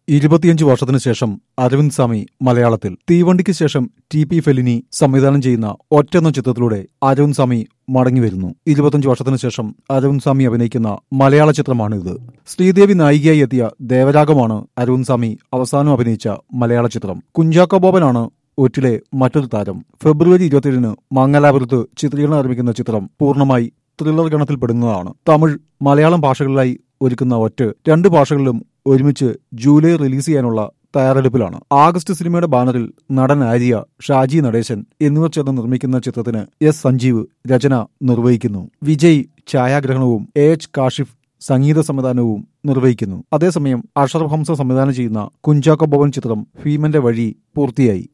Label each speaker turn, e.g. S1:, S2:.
S1: ഇരുപത്തിയഞ്ച് വർഷത്തിനു ശേഷം അരവിന്ദ് സ്വാമി മലയാളത്തിൽ തീവണ്ടിക്ക് ശേഷം ടി പി ഫെലിനി സംവിധാനം ചെയ്യുന്ന ഒറ്റെന്ന ചിത്രത്തിലൂടെ അരവിന്ദ് സ്വാമി മടങ്ങിവരുന്നു ഇരുപത്തിയഞ്ച് വർഷത്തിനു ശേഷം അരവിന്ദ് സ്വാമി അഭിനയിക്കുന്ന മലയാള ചിത്രമാണിത് ശ്രീദേവി നായികയായി എത്തിയ ദേവരാഗമാണ് അരവിന്ദ് സ്വാമി അവസാനം അഭിനയിച്ച മലയാള ചിത്രം കുഞ്ചാക്കോ ബോബനാണ് ഒറ്റിലെ മറ്റൊരു താരം ഫെബ്രുവരി ഇരുപത്തിയേഴിന് മംഗലാപുരത്ത് ചിത്രീകരണം ആരംഭിക്കുന്ന ചിത്രം പൂർണ്ണമായി ത്രില്ലർ ഗണത്തിൽപ്പെടുന്നതാണ് തമിഴ് മലയാളം ഭാഷകളിലായി ഒരുക്കുന്ന ഒറ്റ് രണ്ട് ഭാഷകളിലും ഒരുമിച്ച് ജൂലൈ റിലീസ് ചെയ്യാനുള്ള തയ്യാറെടുപ്പിലാണ് ആഗസ്റ്റ് സിനിമയുടെ ബാനറിൽ നടൻ ആര്യ ഷാജി നടേശൻ എന്നിവർ ചേർന്ന് നിർമ്മിക്കുന്ന ചിത്രത്തിന് എസ് സഞ്ജീവ് രചന നിർവഹിക്കുന്നു വിജയ് ഛായാഗ്രഹണവും എ എച്ച് കാഷിഫ് സംഗീത സംവിധാനവും നിർവഹിക്കുന്നു അതേസമയം അഷറഫ് ഹംസ സംവിധാനം ചെയ്യുന്ന കുഞ്ചാക്കോ ബോബൻ ചിത്രം ഭീമന്റെ വഴി പൂർത്തിയായി